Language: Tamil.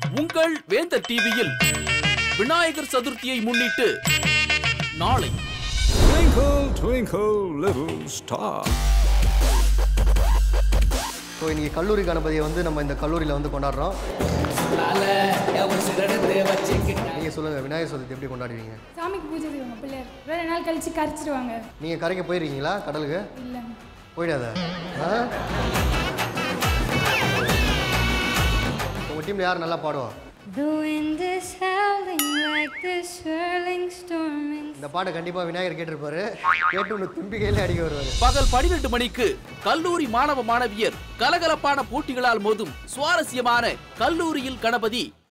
உங்கள் வேந்தர் டிவியில் விநாயகர் சதுர்த்தியை முன்னிட்டு நாளை Twinkle, twinkle, little star. So இன்னைக்கு கல்லூரி கணபதியை வந்து நம்ம இந்த கல்லூரியில் வந்து கொண்டாடுறோம் நீங்கள் சொல்லுங்கள் விநாயகர் சதுர்த்தி எப்படி கொண்டாடுவீங்க சாமிக்கு பூஜை செய்வாங்க பிள்ளையார் ரெண்டு நாள் கழிச்சு கரைச்சிடுவாங்க நீங்கள் கரைக்கு போயிருக்கீங்களா கடலுக்கு இல்லை போயிடாத ஆ உங்கள் டீமில் யார் நல்லா பாடுவா The wind is howling like the swirling storm in இந்த பாட்டை கண்டிப்பாக விநாயகர் கேட்டிருப்பாரு கேட்டு ஒன்று தும்பிக்கையிலே அடிக்க வருவார் பகல் பனிரெண்டு மணிக்கு கல்லூரி மாணவ மாணவியர் கலகலப்பான போட்டிகளால் மோதும் சுவாரஸ்யமான கல்லூரியில் கணபதி